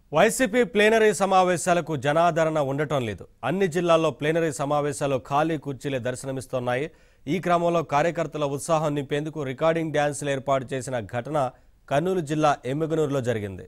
YCP plenary సమావేశాలకు జనాదరణ ఉండటం లేదు అన్ని జిల్లాల్లో ప్లేనరీ సమావేశాలు ఖాళీ కుర్చీలే దర్శనమిస్తున్నాయి ఈ క్రమంలో కార్యకర్తల ఉత్సాహం నింపేందుకు రికార్డింగ్ డ్యాన్సులు ఏర్పాటు చేసిన ఘటన కర్నూలు జిల్లా ఎమ్మిగనూరులో జరిగింది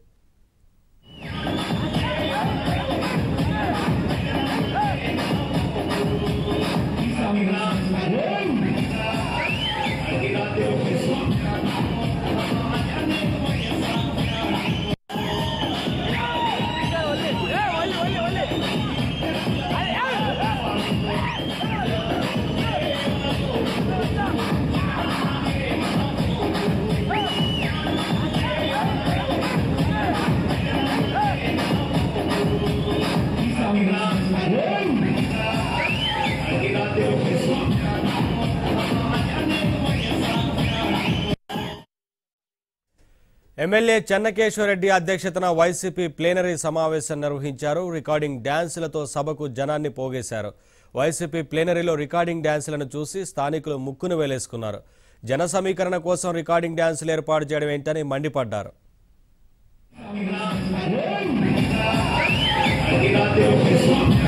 ఎమ్మెల్యే చెన్నకేశ్వరరెడ్డి అధ్యక్షతన వైసీపీ ప్లేనరీ సమావేశం నిర్వహించారు రికార్డింగ్ డ్యాన్సులతో సభకు జనాన్ని పోగేశారు వైసీపీ ప్లేనరీలో రికార్డింగ్ డ్యాన్సులను చూసి స్థానికులు ముక్కును వేలేసుకున్నారు జన సమీకరణ కోసం రికార్డింగ్ డ్యాన్సులు ఏర్పాటు చేయడం ఏంటని మండిపడ్డారు Thank